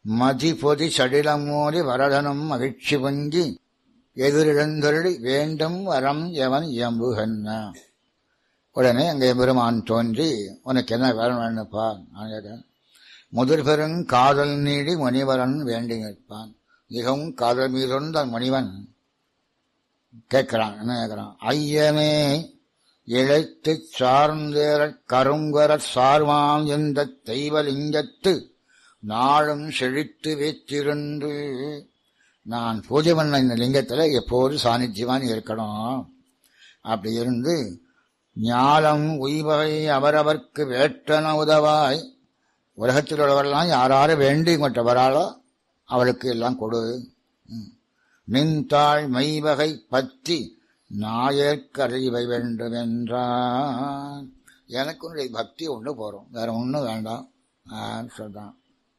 மதி பொதி சடிலமோடி வரதனும் மகிழ்ச்சி பொங்கி எதிரிழந்தருளி வேண்டும் வரம் எவன் இயம்புகன்னா உடனே அங்கே பெருமான் தோன்றி உனக்கு என்ன வரம் வேணுப்பா நான் கேட்டேன் முதல் பெரும் காதல் நீடி முனிவரன் வேண்டி நிற்பான் மிகவும் காதல் மீதொந்த முனிவன் கேட்கிறான் என்ன கேட்கிறான் ஐயமே இழைத்து சார்ந்தேற கருங்கர சார்வாம் எந்த தெய்வலிங்கத்து நாளும் செழித்து வைத்திருந்து நான் பூஜை பண்ண இந்த லிங்கத்தில் எப்போது சாநித்தியமான் இருக்கணும் அப்படி இருந்து ஞாலம் உய்வகை அவரவர்க்கு வேற்றன உதவாய் உலகத்தில் உள்ளவரெல்லாம் யாராரு வேண்டி கொண்டவராளோ அவளுக்கு எல்லாம் கொடு ம். நின்றாள் மெய்வகை பற்றி நாயற்கறிவை வேண்டும் என்றான் எனக்கு உன்னுடைய பக்தி ஒன்று போகிறோம் வேற ஒன்றும் வேண்டாம் ஆன்னு சொல்றான்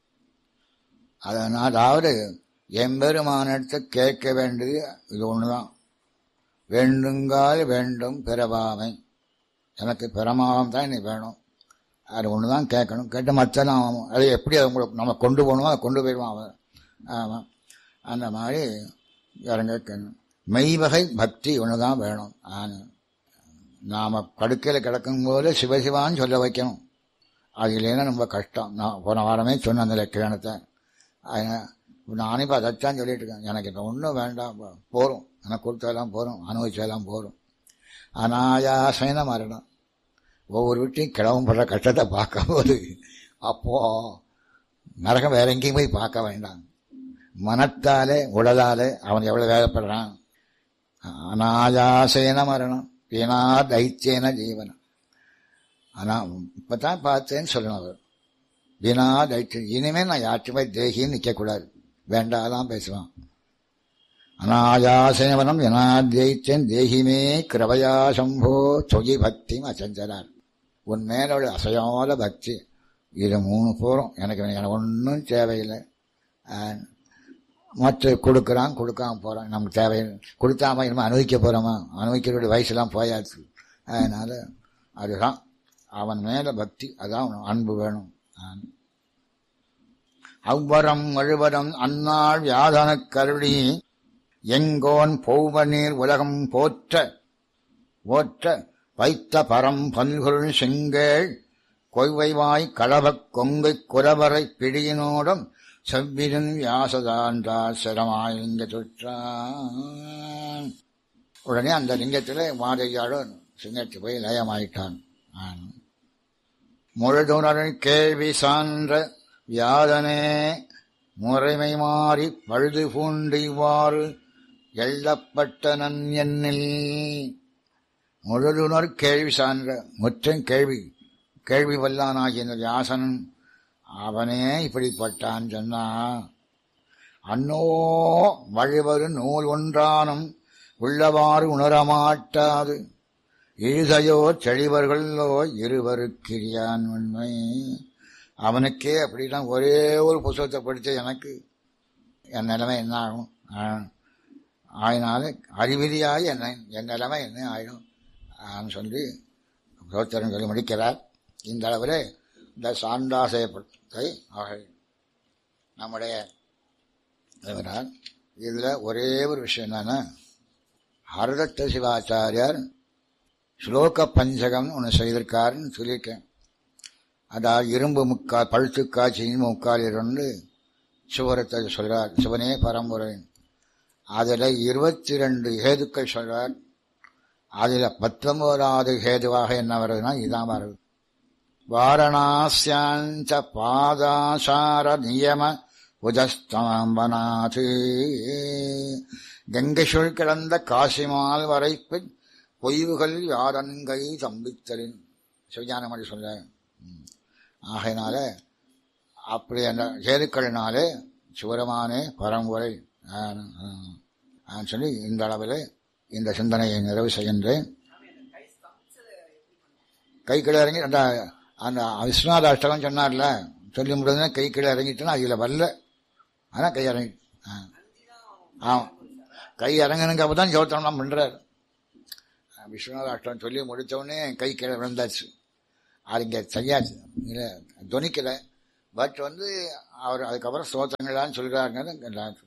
அதனால் அதாவது எம்பெருமானிடத்தை கேட்க வேண்டியது இது ஒண்ணுதான் வேண்டுங்கால் வேண்டும் பிறவாமை எனக்கு பிரமாதம் தான் நீ வேணும் அது ஒன்று தான் கேட்கணும் கேட்டு மற்றெல்லாம் அது எப்படி அதை உங்களுக்கு நம்ம கொண்டு போகணுமோ அதை கொண்டு போயிடுவான் அவன் ஆமாம் அந்த மாதிரி வேற கேட்கணும் மெய்வகை பக்தி ஒன்று தான் வேணும் ஆனு நாம் படுக்கையில் கிடக்கும்போது சிவசிவான்னு சொல்ல வைக்கணும் அது இல்லைன்னா ரொம்ப கஷ்டம் நான் போன வாரமே சொன்ன அந்த லட்சணத்தை நானே இப்போ அதைத்தான் சொல்லிட்டு இருக்கேன் எனக்கு இப்போ ஒன்றும் வேண்டாம் போகிறோம் எனக்கு கொடுத்தாலாம் போகிறோம் அனுபவிச்சாலாம் போகிறோம் அனாயாசன மரணம் ஒவ்வொரு வீட்டையும் கிளவும் படுற கஷ்டத்தை பார்க்கும்போது அப்போ நரகம் வேற எங்கேயும் போய் பார்க்க வேண்டாம் மனத்தாலே உடலாலே அவன் எவ்வளவு வேதப்படுறான் அனாயாசேன மரணம் வீணா தைத்தியன ஜீவனம் ஆனா இப்பதான் பார்த்தேன்னு சொல்லணும் அவர் வீணா தைத்தியம் இனிமே நான் யாற்றுமே தேகின்னு நிற்கக்கூடாது வேண்டாதான் பேசுவான் அனாயாசேவனம் வினாத்யைத்தன் தேகிமே கிருபயா சம்போ தொகி பக்தி அச்சஞ்சலார் உன் மேல உள்ள அசையாத பக்தி இது மூணு போகிறோம் எனக்கு எனக்கு ஒன்றும் தேவையில்லை மற்ற கொடுக்குறான் கொடுக்காம போகிறான் நமக்கு தேவையில்லை கொடுத்தாம இனிமே அனுபவிக்க போகிறோமா அனுபவிக்கிறோட வயசுலாம் போயாச்சு அதனால அதுதான் அவன் மேல பக்தி அதான் அன்பு வேணும் அவ்வரம் முழுவதும் அந்நாள் வியாதனக் கருளி எங்கோன் பௌவநீர் உலகம் போற்ற போற்ற வைத்த பரம் பல்குள் செங்கேள் கொய்வைவாய் களவக் கொங்கை குரவரை பிடியினோடும் செவ்விருன் வியாசதான்றார் சிரமாயிங்க தொற்றான் உடனே அந்த லிங்கத்தில் மாதையாளன் சிங்கத்து போய் லயமாயிட்டான் முழுதுணரை கேள்வி சான்ற வியாதனே முறைமை மாறி பழுது பூண்டு இவ்வாறு எள்ளப்பட்ட நன் எண்ணில் முழுதுணர் கேள்வி சான்ற முற்றம் கேள்வி கேள்வி வல்லானாகிய இந்த வியாசனன் அவனே இப்படிப்பட்டான் சொன்னா அன்னோ வழிவரு நூல் ஒன்றானும் உள்ளவாறு உணரமாட்டாது இழுதையோ செழிவர்களோ இருவருக்கிரியான் உண்மை அவனுக்கே அப்படிலாம் ஒரே ஒரு புத்தகத்தை படித்த எனக்கு என் நிலைமை என்ன ஆகும் ஆயினால அறிவிதியாய் என்ன என் நிலைமை என்ன ஆயிடும் சொல்லி சோத்திரம் சொல்லி முடிக்கிறார் இந்த அளவில் இந்த சாண்டாசயத்தை ஆக நம்முடைய இதில் ஒரே ஒரு விஷயம் என்னன்னா ஹரதத்த சிவாச்சாரியார் ஸ்லோக பஞ்சகம் ஒன்று செய்திருக்காருன்னு சொல்லியிருக்கேன் அதாவது இரும்பு முக்கால் பழுத்து காட்சியின் முக்கால் இரண்டு சிவரத்தை சொல்றார் சிவனே பரம்பரை அதில் இருபத்தி ரெண்டு ஹேதுக்கள் சொல்றார் அதில் பத்தொன்பதாவது ஹேதுவாக என்ன வருதுன்னா இதான் வருது வாரணாசியாஞ்ச பாதாசார நியம உஜஸ்தம்பனாது கங்கைசுள் கிடந்த காசிமால் வரைப்பு பொய்வுகள் யாரன்கை சம்பித்தலின் சிவஞானமணி சொல்ல ஆகையினால அப்படி அந்த சேதுக்களினாலே சிவரமானே பரம்பரை சொல்லி இந்த அளவில் இந்த சிந்தனையை நிறைவு செய்கின்றேன் கை கீழே இறங்கி அந்த அந்த விஸ்வநாத அஷ்டகம் சொன்னார்ல சொல்லி முடிஞ்சா கை கீழே இறங்கிட்டுனா அதில் வரல ஆனால் கை இறங்கி ஆமாம் கை இறங்கினுக்கு அப்போ தான் சோத்திரம்லாம் பண்ணுறாரு விஸ்வநாத அஷ்டம் சொல்லி முடித்தவுடனே கை கீழே விழுந்தாச்சு அது இங்கே சரியாச்சு இல்லை துணிக்கலை பட் வந்து அவர் அதுக்கப்புறம் ஸ்தோத்திரங்கள்லாம் சொல்கிறாருங்கிறது